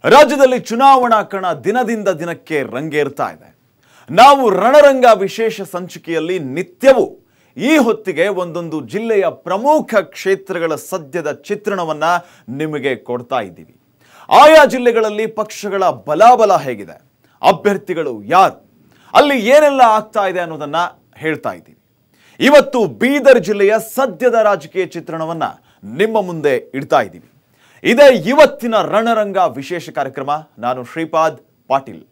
ರಾಜ್ಯದಲ್ಲಿ ಚುನಾವಣಾ ಕಣ ದಿನದಿಂದ ದಿನಕ್ಕೆ ರಂಗೇರ್ತಾ ಇದೆ ನಾವು ರಣರಂಗ ವಿಶೇಷ ಸಂಚಿಕೆಯಲ್ಲಿ ನಿತ್ಯವೂ ಈ ಹೊತ್ತಿಗೆ ಒಂದೊಂದು ಜಿಲ್ಲೆಯ ಪ್ರಮುಖ ಕ್ಷೇತ್ರಗಳ ಸದ್ಯದ ಚಿತ್ರಣವನ್ನ ನಿಮಗೆ ಕೊಡ್ತಾ ಇದ್ದೀವಿ ಆಯಾ ಜಿಲ್ಲೆಗಳಲ್ಲಿ ಪಕ್ಷಗಳ ಬಲಾಬಲ ಹೇಗಿದೆ ಅಭ್ಯರ್ಥಿಗಳು ಯಾರು ಅಲ್ಲಿ ಏನೆಲ್ಲ ಆಗ್ತಾ ಇದೆ ಅನ್ನೋದನ್ನ ಹೇಳ್ತಾ ಇದ್ದೀವಿ ಇವತ್ತು ಬೀದರ್ ಜಿಲ್ಲೆಯ ಸದ್ಯದ ರಾಜಕೀಯ ಚಿತ್ರಣವನ್ನ ನಿಮ್ಮ ಮುಂದೆ ಇಡ್ತಾ ಇದ್ದೀವಿ ಇದೇ ಇವತ್ತಿನ ರಣರಂಗ ವಿಶೇಷ ಕಾರ್ಯಕ್ರಮ ನಾನು ಶ್ರೀಪಾದ್ ಪಾಟೀಲ್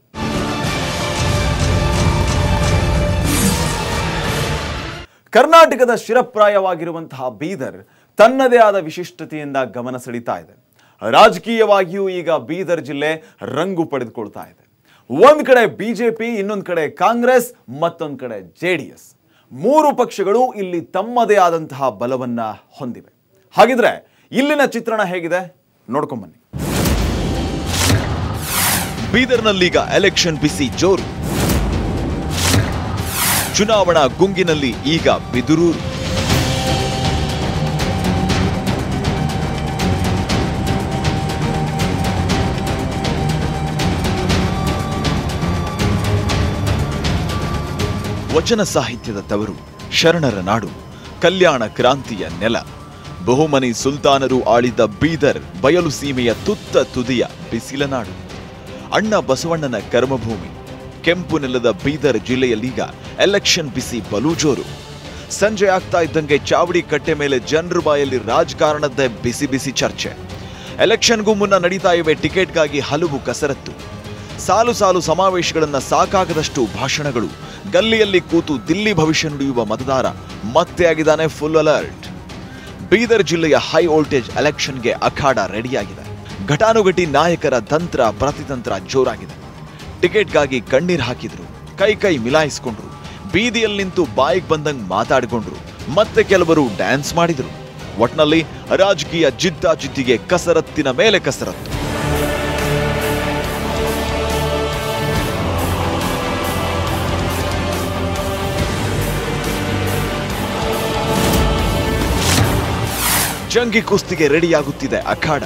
ಕರ್ನಾಟಕದ ಶಿರಪ್ರಾಯವಾಗಿರುವಂತಹ ಬೀದರ್ ತನ್ನದೇ ಆದ ವಿಶಿಷ್ಟತೆಯಿಂದ ಗಮನ ಸೆಳೀತಾ ಇದೆ ರಾಜಕೀಯವಾಗಿಯೂ ಈಗ ಬೀದರ್ ಜಿಲ್ಲೆ ರಂಗು ಪಡೆದುಕೊಳ್ತಾ ಇದೆ ಒಂದ್ ಕಡೆ ಬಿಜೆಪಿ ಇನ್ನೊಂದ್ ಕಡೆ ಕಾಂಗ್ರೆಸ್ ಮತ್ತೊಂದ್ ಕಡೆ ಜೆ ಡಿ ಎಸ್ ಮೂರು ಪಕ್ಷಗಳು ಇಲ್ಲಿ ತಮ್ಮದೇ ಆದಂತಹ ಬಲವನ್ನ ಹೊಂದಿವೆ ಹಾಗಿದ್ರೆ ಇಲ್ಲಿನ ಚಿತ್ರಣ ಹೇಗಿದೆ ನೋಡ್ಕೊಂಬನ್ನಿ ಬೀದರ್ನಲ್ಲೀಗ ಎಲೆಕ್ಷನ್ ಬಿಸಿ ಜೋರು ಚುನಾವಣಾ ಗುಂಗಿನಲ್ಲಿ ಈಗ ಬಿದುರೂರು ವಚನ ಸಾಹಿತ್ಯದ ತವರು ಶರಣರ ನಾಡು ಕಲ್ಯಾಣ ಕ್ರಾಂತಿಯ ನೆಲ ಬಹುಮನಿ ಸುಲ್ತಾನರು ಆಳಿದ ಬೀದರ್ ಬಯಲು ಸೀಮೆಯ ತುತ್ತ ತುದಿಯ ಬಿಸಿಲ ನಾಡು ಅಣ್ಣ ಬಸವಣ್ಣನ ಕರ್ಮಭೂಮಿ ಕೆಂಪು ನೆಲದ ಬೀದರ್ ಜಿಲ್ಲೆಯಲ್ಲೀಗ ಎಲೆಕ್ಷನ್ ಬಿಸಿ ಬಲು ಜೋರು ಸಂಜೆ ಆಗ್ತಾ ಇದ್ದಂಗೆ ಚಾವಡಿ ಕಟ್ಟೆ ಮೇಲೆ ಜನರ ಬಾಯಲ್ಲಿ ರಾಜಕಾರಣದ್ದೇ ಬಿಸಿ ಬಿಸಿ ಚರ್ಚೆ ಎಲೆಕ್ಷನ್ಗೂ ಮುನ್ನ ನಡೀತಾ ಇವೆ ಟಿಕೆಟ್ಗಾಗಿ ಹಲವು ಕಸರತ್ತು ಸಾಲು ಸಾಲು ಸಮಾವೇಶಗಳನ್ನ ಸಾಕಾಗದಷ್ಟು ಭಾಷಣಗಳು ಗಲ್ಲಿಯಲ್ಲಿ ಕೂತು ದಿಲ್ಲಿ ಭವಿಷ್ಯ ನುಡಿಯುವ ಮತದಾರ ಮತ್ತೆ ಆಗಿದ್ದಾನೆ ಫುಲ್ ಅಲರ್ಟ್ ಬೀದರ್ ಜಿಲ್ಲೆಯ ಹೈ ವೋಲ್ಟೇಜ್ ಎಲೆಕ್ಷನ್ಗೆ ಅಖಾಡ ರೆಡಿಯಾಗಿದೆ ಘಟಾನುಘಟಿ ನಾಯಕರ ತಂತ್ರ ಪ್ರತಿತಂತ್ರ ಜೋರಾಗಿದೆ ಟಿಕೆಟ್ಗಾಗಿ ಕಣ್ಣೀರ್ ಹಾಕಿದ್ರು ಕೈ ಕೈ ಮಿಲಾಯಿಸ್ಕೊಂಡ್ರು ಬೀದಿಯಲ್ಲಿ ನಿಂತು ಬಾಯಿಗೆ ಬಂದಂಗ್ ಮಾತಾಡಿಕೊಂಡ್ರು ಮತ್ತೆ ಕೆಲವರು ಡ್ಯಾನ್ಸ್ ಮಾಡಿದ್ರು ಒಟ್ನಲ್ಲಿ ರಾಜಕೀಯ ಜಿದ್ದಾಜಿದ್ದಿಗೆ ಕಸರತ್ತಿನ ಮೇಲೆ ಕಸರತ್ತು ಜಂಗಿ ಕುಸ್ತಿಗೆ ರೆಡಿಯಾಗುತ್ತಿದೆ ಅಖಾಡ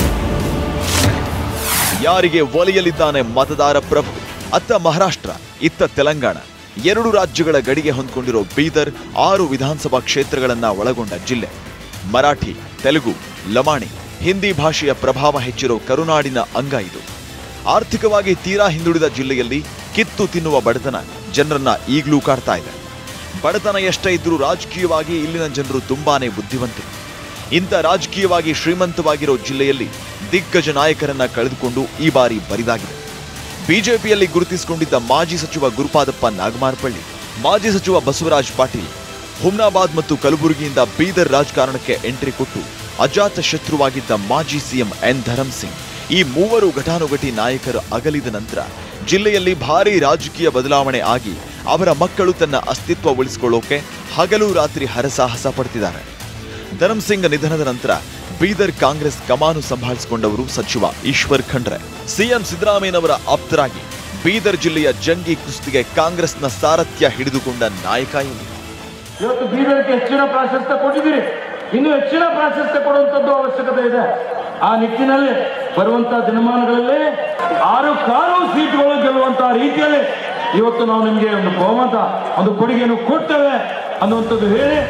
ಯಾರಿಗೆ ಒಲಿಯಲಿದ್ದಾನೆ ಮತದಾರ ಪ್ರಭು ಅತ್ತ ಮಹಾರಾಷ್ಟ್ರ ಇತ್ತ ತೆಲಂಗಾಣ ಎರಡು ರಾಜ್ಯಗಳ ಗಡಿಗೆ ಹೊಂದ್ಕೊಂಡಿರೋ ಬೀದರ್ ಆರು ವಿಧಾನಸಭಾ ಕ್ಷೇತ್ರಗಳನ್ನ ಒಳಗೊಂಡ ಜಿಲ್ಲೆ ಮರಾಠಿ ತೆಲುಗು ಲಮಾಣಿ ಹಿಂದಿ ಭಾಷೆಯ ಪ್ರಭಾವ ಹೆಚ್ಚಿರೋ ಕರುನಾಡಿನ ಅಂಗ ಇದು ಆರ್ಥಿಕವಾಗಿ ತೀರಾ ಹಿಂದುಳಿದ ಜಿಲ್ಲೆಯಲ್ಲಿ ಕಿತ್ತು ತಿನ್ನುವ ಬಡತನ ಜನರನ್ನ ಈಗಲೂ ಕಾಡ್ತಾ ಇದೆ ಬಡತನ ಎಷ್ಟೇ ಇದ್ರೂ ರಾಜಕೀಯವಾಗಿ ಇಲ್ಲಿನ ಜನರು ತುಂಬಾನೇ ಬುದ್ಧಿವಂತರು ಇಂಥ ರಾಜಕೀಯವಾಗಿ ಶ್ರೀಮಂತವಾಗಿರೋ ಜಿಲ್ಲೆಯಲ್ಲಿ ದಿಗ್ಗಜ ನಾಯಕರನ್ನ ಕಳೆದುಕೊಂಡು ಈ ಬಾರಿ ಬರಿದಾಗಿದೆ ಬಿಜೆಪಿಯಲ್ಲಿ ಗುರುತಿಸಿಕೊಂಡಿದ್ದ ಮಾಜಿ ಸಚಿವ ಗುರುಪಾದಪ್ಪ ನಾಗಮಾರ್ಪಳ್ಳಿ ಮಾಜಿ ಸಚಿವ ಬಸವರಾಜ್ ಪಾಟೀಲ್ ಹುಮ್ನಾಬಾದ್ ಮತ್ತು ಕಲಬುರಗಿಯಿಂದ ಬೀದರ್ ರಾಜಕಾರಣಕ್ಕೆ ಎಂಟ್ರಿ ಕೊಟ್ಟು ಅಜಾತ ಶತ್ರುವಾಗಿದ್ದ ಮಾಜಿ ಸಿಎಂ ಎನ್ ಧರಂ ಸಿಂಗ್ ಈ ಮೂವರು ಘಟಾನುಘಟಿ ನಾಯಕರು ಅಗಲಿದ ನಂತರ ಜಿಲ್ಲೆಯಲ್ಲಿ ಭಾರೀ ರಾಜಕೀಯ ಬದಲಾವಣೆ ಆಗಿ ಅವರ ಮಕ್ಕಳು ತನ್ನ ಅಸ್ತಿತ್ವ ಉಳಿಸಿಕೊಳ್ಳೋಕೆ ಹಗಲು ರಾತ್ರಿ ಹರಸಾಹಸ ಪಡ್ತಿದ್ದಾರೆ ಧರಂ ಸಿಂಗ್ ನಿಧನದ ನಂತರ ಬೀದರ್ ಕಾಂಗ್ರೆಸ್ ಕಮಾನು ಸಂಭಾಳಿಸಿಕೊಂಡವರು ಸಚಿವ ಈಶ್ವರ್ ಖಂಡ್ರೆ ಸಿಎಂ ಸಿದ್ದರಾಮಯ್ಯನವರ ಆಪ್ತರಾಗಿ ಬೀದರ್ ಜಿಲ್ಲೆಯ ಜಂಗಿ ಕುಸ್ತಿಗೆ ಕಾಂಗ್ರೆಸ್ನ ಸಾರಥ್ಯ ಹಿಡಿದುಕೊಂಡ ನಾಯಕ ಇಲ್ಲಿ ಇವತ್ತು ಬೀದರ್ಗೆ ಹೆಚ್ಚಿನ ಪ್ರಾಶಸ್ತ್ಯ ಕೊಟ್ಟಿದ್ದೀರಿ ಇನ್ನು ಹೆಚ್ಚಿನ ಪ್ರಾಶಸ್ತ್ಯ ಕೊಡುವಂತದ್ದು ಅವಶ್ಯಕತೆ ಇದೆ ಆ ನಿಟ್ಟಿನಲ್ಲಿ ಬರುವಂತಹ ದಿನಮಾನಗಳಲ್ಲಿ ಆರು ಕಾರು ಸೀಟ್ಗಳು ಗೆಲ್ಲುವಂತಹ ರೀತಿಯಲ್ಲಿ ಇವತ್ತು ನಾವು ನಿಮಗೆ ಒಂದು ಬಹುಮತ ಒಂದು ಕೊಡುಗೆಯನ್ನು ಕೊಡ್ತೇವೆ ಅನ್ನುವಂಥದ್ದು ಹೇಳಿ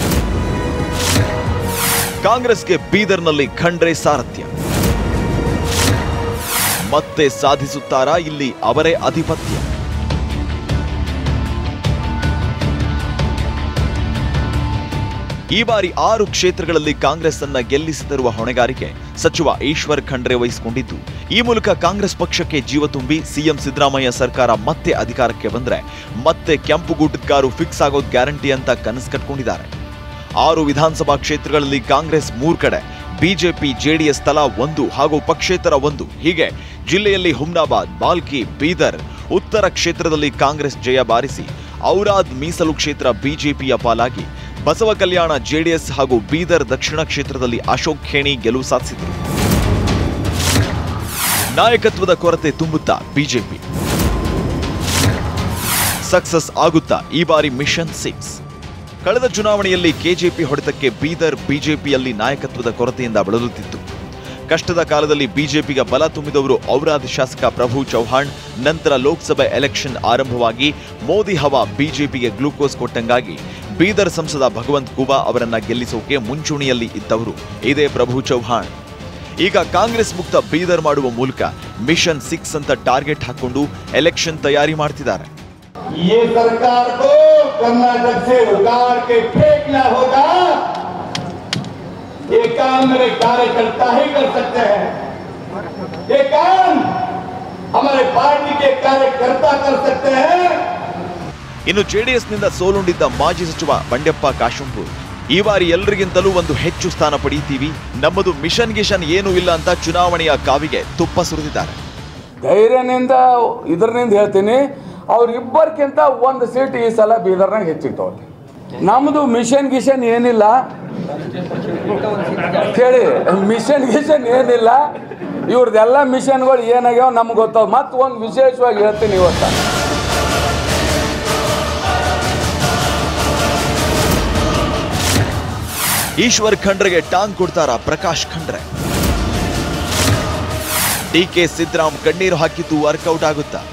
ಕಾಂಗ್ರೆಸ್ಗೆ ಬೀದರ್ನಲ್ಲಿ ಖಂಡ್ರೆ ಸಾರಥ್ಯ ಮತ್ತೆ ಸಾಧಿಸುತ್ತಾರಾ ಇಲ್ಲಿ ಅವರೇ ಆಧಿಪತ್ಯ ಈ ಬಾರಿ ಆರು ಕ್ಷೇತ್ರಗಳಲ್ಲಿ ಕಾಂಗ್ರೆಸ್ ಅನ್ನ ಗೆಲ್ಲಿಸಿ ತರುವ ಹೊಣೆಗಾರಿಕೆ ಸಚಿವ ಈಶ್ವರ್ ಖಂಡ್ರೆ ವಹಿಸಿಕೊಂಡಿದ್ದು ಈ ಮೂಲಕ ಕಾಂಗ್ರೆಸ್ ಪಕ್ಷಕ್ಕೆ ಜೀವ ತುಂಬಿ ಸಿಎಂ ಸಿದ್ದರಾಮಯ್ಯ ಸರ್ಕಾರ ಮತ್ತೆ ಅಧಿಕಾರಕ್ಕೆ ಬಂದ್ರೆ ಮತ್ತೆ ಕೆಂಪುಗೂಟದ ಕಾರು ಫಿಕ್ಸ್ ಆಗೋದ್ ಗ್ಯಾರಂಟಿ ಅಂತ ಕನಸು ಕಟ್ಕೊಂಡಿದ್ದಾರೆ ಆರು ವಿಧಾನಸಭಾ ಕ್ಷೇತ್ರಗಳಲ್ಲಿ ಕಾಂಗ್ರೆಸ್ ಮೂರ್ ಕಡೆ ಬಿಜೆಪಿ ಜೆಡಿಎಸ್ ತಲಾ ಒಂದು ಹಾಗೂ ಪಕ್ಷೇತರ ಒಂದು ಹೀಗೆ ಜಿಲ್ಲೆಯಲ್ಲಿ ಹುಮ್ನಾಬಾದ್ ಬಾಲ್ಕಿ ಬೀದರ್ ಉತ್ತರ ಕ್ಷೇತ್ರದಲ್ಲಿ ಕಾಂಗ್ರೆಸ್ ಜಯ ಬಾರಿಸಿ ಔರಾದ್ ಮೀಸಲು ಕ್ಷೇತ್ರ ಬಿಜೆಪಿಯ ಪಾಲಾಗಿ ಬಸವ ಕಲ್ಯಾಣ ಜೆಡಿಎಸ್ ಹಾಗೂ ಬೀದರ್ ದಕ್ಷಿಣ ಕ್ಷೇತ್ರದಲ್ಲಿ ಅಶೋಕ್ ಖೇಣಿ ಗೆಲುವು ಸಾಧಿಸಿದರು ನಾಯಕತ್ವದ ಕೊರತೆ ತುಂಬುತ್ತಾ ಬಿಜೆಪಿ ಸಕ್ಸಸ್ ಆಗುತ್ತಾ ಈ ಬಾರಿ ಮಿಷನ್ ಸಿಕ್ಸ್ ಕಳೆದ ಚುನಾವಣೆಯಲ್ಲಿ ಕೆಜೆಪಿ ಹೊಡೆತಕ್ಕೆ ಬೀದರ್ ಬಿಜೆಪಿಯಲ್ಲಿ ನಾಯಕತ್ವದ ಕೊರತೆಯಿಂದ ಬಳಲುತ್ತಿತ್ತು ಕಷ್ಟದ ಕಾಲದಲ್ಲಿ ಬಿಜೆಪಿಗೆ ಬಲ ತುಂಬಿದವರು ಔರಾದ್ ಶಾಸಕ ಪ್ರಭು ಚೌಹಾಣ್ ನಂತರ ಲೋಕಸಭೆ ಎಲೆಕ್ಷನ್ ಆರಂಭವಾಗಿ ಮೋದಿ ಹವಾ ಬಿಜೆಪಿಗೆ ಗ್ಲೂಕೋಸ್ ಕೊಟ್ಟಂಗಾಗಿ ಬೀದರ್ ಸಂಸದ ಭಗವಂತ್ ಕುಬಾ ಅವರನ್ನ ಗೆಲ್ಲಿಸೋಕೆ ಮುಂಚೂಣಿಯಲ್ಲಿ ಇದ್ದವರು ಇದೇ ಪ್ರಭು ಚೌಹಾಣ್ ಈಗ ಕಾಂಗ್ರೆಸ್ ಮುಕ್ತ ಬೀದರ್ ಮಾಡುವ ಮೂಲಕ ಮಿಷನ್ ಸಿಕ್ಸ್ ಅಂತ ಟಾರ್ಗೆಟ್ ಹಾಕೊಂಡು ಎಲೆಕ್ಷನ್ ತಯಾರಿ ಮಾಡ್ತಿದ್ದಾರೆ ये सरकार को कर्नाटक से उतार के फेंकना होगा ये काम मेरे कार्यकर्ता ही कर सकते हैं ये काम हमारे पार्टी के कार्यकर्ता कर सकते हैं ಇನ್ನು ಜೆಡಿಎಸ್ನಿಂದ ಸೋಲುಂಡಿದ್ದ ಮಾಜಿ ಸಚಿವ ಬಂಡೆಪ್ಪ ಕಾಶಂಪೂರ್ ಈ ಬಾರಿ ಎಲ್ರಿಗಿಂತಲೂ ಒಂದು ಹೆಚ್ಚು ಸ್ಥಾನ ಪಡೆಯುತ್ತೀವಿ ನಮ್ಮದು ಮಿಷನ್ ಗಿಷನ್ ಏನೂ ಇಲ್ಲ ಅಂತ ಚುನಾವಣೆಯ ಕಾವಿಗೆ ತುಪ್ಪ ಸುರಿದಿದ್ದಾರೆ ಧೈರ್ಯನಿಂದ ಇದರಿಂದ ಹೇಳ್ತೀನಿ ಅವ್ರಿಬ್ಬರ್ಕಿಂತ ಒಂದು ಸೀಟ್ ಈ ಸಲ ಬೀದರ್ನಾಗ ಹೆಚ್ಚಿಟ್ಟವ್ರಿ ನಮ್ಮದು ಮಿಷನ್ ಗಿಷನ್ ಏನಿಲ್ಲ ಕೇಳಿ ಮಿಷನ್ ಗಿಷನ್ ಏನಿಲ್ಲ ಇವ್ರದ್ದೆಲ್ಲ ಮಿಷನ್ಗಳು ಏನಾಗ್ಯಾವ ನಮ್ಗೆ ಗೊತ್ತಾವ ಮತ್ತೆ ಒಂದು ವಿಶೇಷವಾಗಿ ಹೇಳ್ತೀನಿ ಇವತ್ತ ಈಶ್ವರ್ ಖಂಡ್ರೆಗೆ ಟಾಂಗ್ ಕೊಡ್ತಾರ ಪ್ರಕಾಶ್ ಖಂಡ್ರೆ ಡಿಕೆ ಸಿದ್ದರಾಮ್ ಕಣ್ಣೀರು ಹಾಕಿದ್ದು ವರ್ಕೌಟ್ ಆಗುತ್ತಾ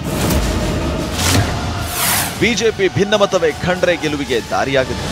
ಬಿಜೆಪಿ ಭಿನ್ನಮತವೇ ಖಂಡ್ರೆ ಗೆಲುವಿಗೆ ದಾರಿಯಾಗುತ್ತೆ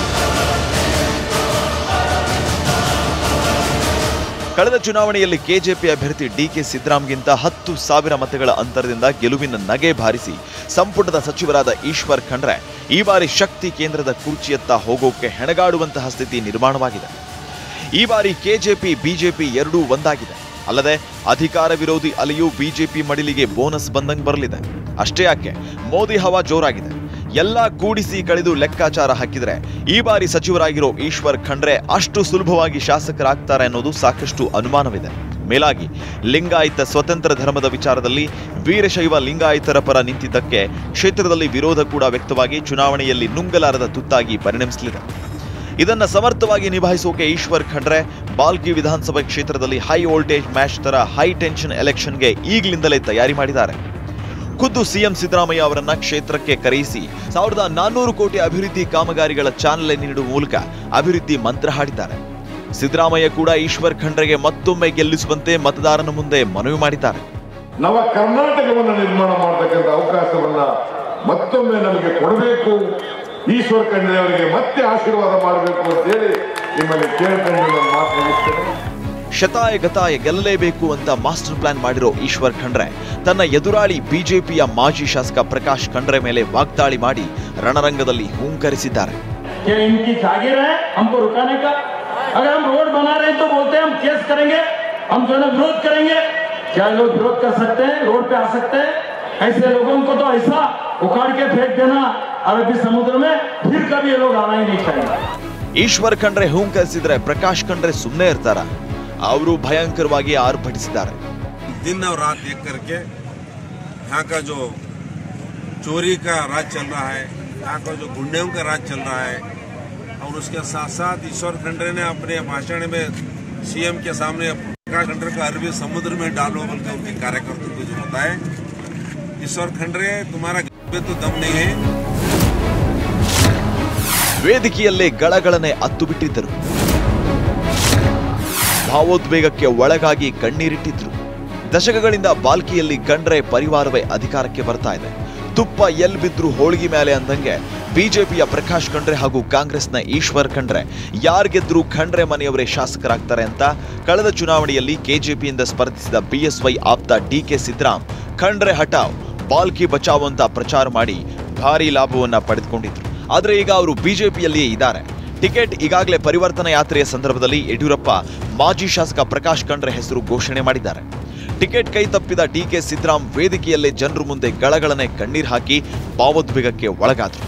ಕಳೆದ ಚುನಾವಣೆಯಲ್ಲಿ ಕೆಜೆಪಿ ಅಭ್ಯರ್ಥಿ ಡಿಕೆ ಸಿದ್ದರಾಮ್ಗಿಂತ ಹತ್ತು ಸಾವಿರ ಮತಗಳ ಅಂತರದಿಂದ ಗೆಲುವಿನ ನಗೆ ಬಾರಿಸಿ ಸಂಪುಟದ ಸಚಿವರಾದ ಈಶ್ವರ್ ಖಂಡ್ರೆ ಈ ಬಾರಿ ಶಕ್ತಿ ಕೇಂದ್ರದ ಕುರ್ಚಿಯತ್ತ ಹೋಗೋಕೆ ಹೆಣಗಾಡುವಂತಹ ಸ್ಥಿತಿ ನಿರ್ಮಾಣವಾಗಿದೆ ಈ ಬಾರಿ ಕೆಜೆಪಿ ಬಿಜೆಪಿ ಎರಡೂ ಒಂದಾಗಿದೆ ಅಲ್ಲದೆ ಅಧಿಕಾರ ವಿರೋಧಿ ಅಲೆಯೂ ಬಿಜೆಪಿ ಮಡಿಲಿಗೆ ಬೋನಸ್ ಬಂದಂಗ್ ಬರಲಿದೆ ಅಷ್ಟೇ ಯಾಕೆ ಮೋದಿ ಹವಾ ಜೋರಾಗಿದೆ ಎಲ್ಲ ಕೂಡಿಸಿ ಕಳೆದು ಲೆಕ್ಕಾಚಾರ ಹಾಕಿದ್ರೆ ಈ ಬಾರಿ ಸಚಿವರಾಗಿರೋ ಈಶ್ವರ್ ಖಂಡ್ರೆ ಅಷ್ಟು ಸುಲಭವಾಗಿ ಶಾಸಕರಾಗ್ತಾರೆ ಅನ್ನೋದು ಸಾಕಷ್ಟು ಅನುಮಾನವಿದೆ ಮೇಲಾಗಿ ಲಿಂಗಾಯತ ಸ್ವತಂತ್ರ ಧರ್ಮದ ವಿಚಾರದಲ್ಲಿ ವೀರಶೈವ ಲಿಂಗಾಯತರ ಪರ ನಿಂತಿದ್ದಕ್ಕೆ ಕ್ಷೇತ್ರದಲ್ಲಿ ವಿರೋಧ ಕೂಡ ವ್ಯಕ್ತವಾಗಿ ಚುನಾವಣೆಯಲ್ಲಿ ನುಂಗಲಾರದ ತುತ್ತಾಗಿ ಪರಿಣಮಿಸಲಿದೆ ಇದನ್ನ ಸಮರ್ಥವಾಗಿ ನಿಭಾಯಿಸೋಕೆ ಈಶ್ವರ್ ಖಂಡ್ರೆ ಬಾಲ್ಕಿ ವಿಧಾನಸಭಾ ಕ್ಷೇತ್ರದಲ್ಲಿ ಹೈ ವೋಲ್ಟೇಜ್ ಮ್ಯಾಚ್ ತರ ಹೈ ಟೆನ್ಷನ್ ಎಲೆಕ್ಷನ್ಗೆ ಈಗಲಿಂದಲೇ ತಯಾರಿ ಮಾಡಿದ್ದಾರೆ ಖುದ್ದು ಸಿಎಂ ಸಿದ್ದರಾಮಯ್ಯ ಅವರನ್ನ ಕ್ಷೇತ್ರಕ್ಕೆ ಕರೆಯಿಸಿ ಸಾವಿರದ ನಾನ್ನೂರು ಕೋಟಿ ಅಭಿವೃದ್ಧಿ ಕಾಮಗಾರಿಗಳ ಚಾಲನೆ ನೀಡುವ ಮೂಲಕ ಅಭಿವೃದ್ಧಿ ಮಂತ್ರ ಹಾಡಿದ್ದಾರೆ ಸಿದ್ದರಾಮಯ್ಯ ಕೂಡ ಈಶ್ವರ್ ಖಂಡ್ರೆಗೆ ಮತ್ತೊಮ್ಮೆ ಗೆಲ್ಲಿಸುವಂತೆ ಮತದಾರನ ಮುಂದೆ ಮನವಿ ಮಾಡಿದ್ದಾರೆ ನವ ಕರ್ನಾಟಕವನ್ನು ನಿರ್ಮಾಣ ಮಾಡತಕ್ಕಂಥ ಅವಕಾಶವನ್ನ ಮತ್ತೊಮ್ಮೆ ನಮಗೆ ಕೊಡಬೇಕು ಈಶ್ವರ ಖಂಡ್ರೆ ಅವರಿಗೆ ಮತ್ತೆ ಆಶೀರ್ವಾದ ಮಾಡಬೇಕು ಅಂತ ಹೇಳಿ ನಿಮ್ಮಲ್ಲಿ ಕೇಳ್ಕೊಂಡು ನನ್ನ ಮಾತು ಮುಗಿಸ್ತೇನೆ ಶತಾಯ ಗತಾಯ ಗೆಲ್ಲಲೇಬೇಕು ಅಂತ ಮಾಸ್ಟರ್ ಪ್ಲಾನ್ ಮಾಡಿರೋ ಈಶ್ವರ್ ಖಂಡ್ರೆ ತನ್ನ ಎದುರಾಳಿ ಬಿಜೆಪಿಯ ಮಾಜಿ ಶಾಸಕ ಪ್ರಕಾಶ್ ಖಂಡ್ರೆ ಮೇಲೆ ವಾಗ್ದಾಳಿ ಮಾಡಿ ರಣರಂಗದಲ್ಲಿ ಹೂಂಕರಿಸಿದ್ದಾರೆ क्या इनकी जागीर है हमको रुकाने का अगर हम रोड बना रहे हैं तो बोलते हैं हम केस करेंगे हम जो है ना विरोध करेंगे क्या लोग विरोध कर सकते हैं रोड पे आ सकते हैं ऐसे लोगों को तो ऐसा उखाड़ के फेंक देना अरबी समुद्र में फिर कभी ये लोग आना ही नहीं चाहिए ಈಶ್ವರ್ ಖಂಡ್ರೆ ಹೂಂಕರಿಸಿದ್ರೆ ಪ್ರಕಾಶ್ ಖಂಡ್ರೆ ಸುಮ್ಮನೆ ಇರ್ತಾರ ಅವರು ಭಯಂಕರವಾಗಿ ಆರ್ಭಟಿಸಿದ್ದಾರೆ दिन और रात देख करके यहाँ का जो चोरी का राज चल रहा है यहाँ का जो गुंडों का राज चल रहा है और उसके साथ साथ ईश्वर खंडरे ने अपने भाषण में सीएम के सामने प्रकाश खंडरे को अरबी समुद्र में डालो बोलकर उनके कार्यकर्ताओं को जो बताए ईश्वर खंडरे तुम्हारा में तो दम नहीं है ವೇದಿಕೆಯಲ್ಲೇ ಗಳಗಳನೆ ಅತ್ತು ಬಿಟ್ಟಿದ್ದರು ಭಾವೋದ್ವೇಗಕ್ಕೆ ಒಳಗಾಗಿ ಕಣ್ಣೀರಿಟ್ಟಿದ್ರು ದಶಕಗಳಿಂದ ಬಾಲ್ಕಿಯಲ್ಲಿ ಕಂಡ್ರೆ ಪರಿವಾರವೇ ಅಧಿಕಾರಕ್ಕೆ ಬರ್ತಾ ಇದೆ ತುಪ್ಪ ಎಲ್ ಬಿದ್ರು ಹೋಳಿಗೆ ಮೇಲೆ ಅಂದಂಗೆ ಬಿಜೆಪಿಯ ಪ್ರಕಾಶ್ ಖಂಡ್ರೆ ಹಾಗೂ ಕಾಂಗ್ರೆಸ್ನ ಈಶ್ವರ್ ಖಂಡ್ರೆ ಯಾರ್ ಗೆದ್ರು ಖಂಡ್ರೆ ಮನೆಯವರೇ ಶಾಸಕರಾಗ್ತಾರೆ ಅಂತ ಕಳೆದ ಚುನಾವಣೆಯಲ್ಲಿ ಕೆಜೆಪಿಯಿಂದ ಸ್ಪರ್ಧಿಸಿದ ಬಿಎಸ್ವೈ ಆಪ್ತ ಡಿಕೆ ಸಿದ್ದರಾಮ್ ಖಂಡ್ರೆ ಹಟಾವ್ ಬಾಲ್ಕಿ ಬಚಾವ್ ಅಂತ ಪ್ರಚಾರ ಮಾಡಿ ಭಾರಿ ಲಾಭವನ್ನ ಪಡೆದುಕೊಂಡಿದ್ರು ಆದ್ರೆ ಈಗ ಅವರು ಬಿಜೆಪಿಯಲ್ಲಿಯೇ ಇದ್ದಾರೆ ಟಿಕೆಟ್ ಈಗಾಗಲೇ ಪರಿವರ್ತನಾ ಯಾತ್ರೆಯ ಸಂದರ್ಭದಲ್ಲಿ ಯಡಿಯೂರಪ್ಪ ಮಾಜಿ ಶಾಸಕ ಪ್ರಕಾಶ್ ಖಂಡ್ರೆ ಹೆಸರು ಘೋಷಣೆ ಮಾಡಿದ್ದಾರೆ ಟಿಕೆಟ್ ಕೈ ತಪ್ಪಿದ ಡಿಕೆ ಸಿದ್ದರಾಮ್ ವೇದಿಕೆಯಲ್ಲೇ ಜನರು ಮುಂದೆ ಗಳಗಳನೆ ಕಣ್ಣೀರ್ ಹಾಕಿ ಭಾವೋದ್ವೇಗಕ್ಕೆ ಒಳಗಾದ್ರು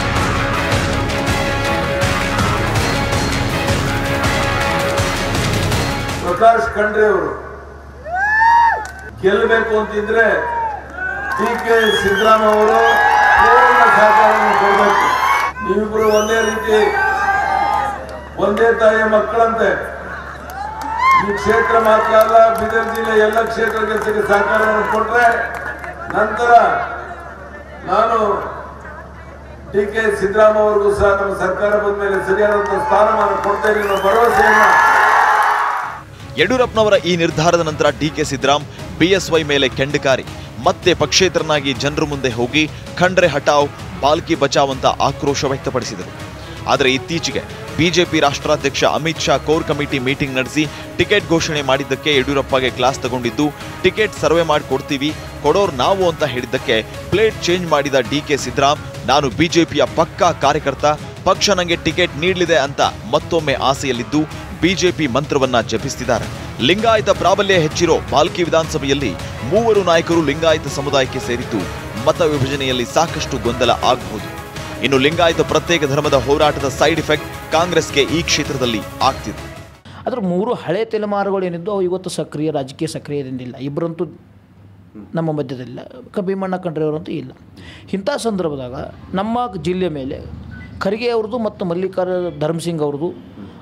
ಪ್ರಕಾಶ್ ಖಂಡ್ರೆ ಅವರು ಗೆಲ್ಲಬೇಕು ಅಂತಿದ್ರೆ ಡಿ ಕೆ ಸಿದ್ದರಾಮ ಅವರು ಪೂರ್ಣ ಸಹಕಾರವನ್ನು ಕೊಡಬೇಕು ನೀವಿಬ್ರು ಒಂದೇ ರೀತಿ ಒಂದೇ ತಾಯಿಯ ಮಕ್ಕಳಂತೆ ಈ ಕ್ಷೇತ್ರ ಮಾತ್ರ ಅಲ್ಲ ಬೀದರ್ ಜಿಲ್ಲೆ ಎಲ್ಲ ಕ್ಷೇತ್ರ ಕೆಲಸಕ್ಕೆ ಸಹಕಾರವನ್ನು ಕೊಟ್ರೆ ನಂತರ ನಾನು ಡಿ ಕೆ ಸಿದ್ದರಾಮ ಅವರಿಗೂ ಸಹ ನಮ್ಮ ಸರ್ಕಾರ ಬಂದ ಮೇಲೆ ಸರಿಯಾದಂತಹ ಸ್ಥಾನಮಾನ ಕೊಡ್ತೇನೆ ಅನ್ನೋ ಭರವಸೆಯನ್ನ ಯಡಿಯೂರಪ್ಪನವರ ಈ ನಿರ್ಧಾರದ ನಂತರ ಡಿಕೆ ಸಿದ್ದರಾಮ್ ಬಿಎಸ್ವೈ ಮೇಲೆ ಕೆಂಡಕಾರಿ ಮತ್ತೆ ಪಕ್ಷೇತರನಾಗಿ ಜನರ ಮುಂದೆ ಹೋಗಿ ಖಂಡ್ರೆ ಹಟಾವ್ ಬಾಲ್ಕಿ ಬಚಾವ್ ಅಂತ ಆಕ್ರೋಶ ವ್ಯಕ್ತಪಡಿಸಿದರು ಆದರೆ ಇತ್ತೀಚೆಗೆ ಬಿಜೆಪಿ ರಾಷ್ಟ್ರಾಧ್ಯಕ್ಷ Amit Shah core committee meeting ನಡೆಸಿ ಟಿಕೆಟ್ ಘೋಷಣೆ ಮಾಡಿದ್ದಕ್ಕೆ ಯಡಿಯೂರಪ್ಪಗೆ ಕ್ಲಾಸ್ ತಗೊಂಡಿದ್ದು ಟಿಕೆಟ್ ಸರ್ವೆ ಮಾಡಿ ಕೊಡ್ತೀವಿ ಕೊಡೋರ್ ನಾವು ಅಂತ ಹೇಳಿದ್ದಕ್ಕೆ ಪ್ಲೇಟ್ ಚೇಂಜ್ ಮಾಡಿದ ಡಿಕೆ ಸಿದ್ದರಾಮ್ ನಾನು ಬಿಜೆಪಿಯ ಪಕ್ಕಾ ಕಾರ್ಯಕರ್ತ ಪಕ್ಷ ನನಗೆ ಟಿಕೆಟ್ ನೀಡಲಿದೆ ಅಂತ ಮತ್ತೊಮ್ಮೆ ಆಸೆಯಲ್ಲಿದ್ದು ಬಿಜೆಪಿ ಮಂತ್ರವನ್ನ ಜಪಿಸುತ್ತಿದ್ದಾರೆ ಲಿಂಗಾಯತ ಪ್ರಾಬಲ್ಯ ಹೆಚ್ಚಿರೋ ಬಾಲ್ಕಿ ವಿಧಾನಸಭೆಯಲ್ಲಿ ಮೂವರು ನಾಯಕರು ಲಿಂಗಾಯತ ಸಮುದಾಯಕ್ಕೆ ಸೇರಿದ್ದು ಮತ ವಿಭಜನೆಯಲ್ಲಿ ಸಾಕಷ್ಟು ಗೊಂದಲ ಆಗಬಹುದು ಇನ್ನು ಲಿಂಗಾಯತ ಪ್ರತ್ಯೇಕ ಧರ್ಮದ ಹೋರಾಟದ ಸೈಡ್ ಎಫೆಕ್ಟ್ ಕಾಂಗ್ರೆಸ್ಗೆ ಈ ಕ್ಷೇತ್ರದಲ್ಲಿ ಆಗ್ತಿದೆ ಅದ್ರ ಮೂರು ಹಳೆ ತಲೆಮಾರುಗಳು ಏನಿದ್ದು ಅವು ಇವತ್ತು ಸಕ್ರಿಯ ರಾಜಕೀಯ ಸಕ್ರಿಯದಿಂದಿಲ್ಲ ಇಬ್ಬರಂತೂ ನಮ್ಮ ಮಧ್ಯದಲ್ಲಿಲ್ಲ ಕ ಭೀಮಣ್ಣ ಖಂಡ್ರೆಯವರಂತೂ ಇಲ್ಲ ಇಂಥ ಸಂದರ್ಭದಾಗ ನಮ್ಮ ಜಿಲ್ಲೆ ಮೇಲೆ ಖರ್ಗೆ ಅವ್ರದ್ದು ಮತ್ತು ಮಲ್ಲಿಕಾರ್ಜುನ ಧರ್ಮಸಿಂಗ್ ಅವ್ರದ್ದು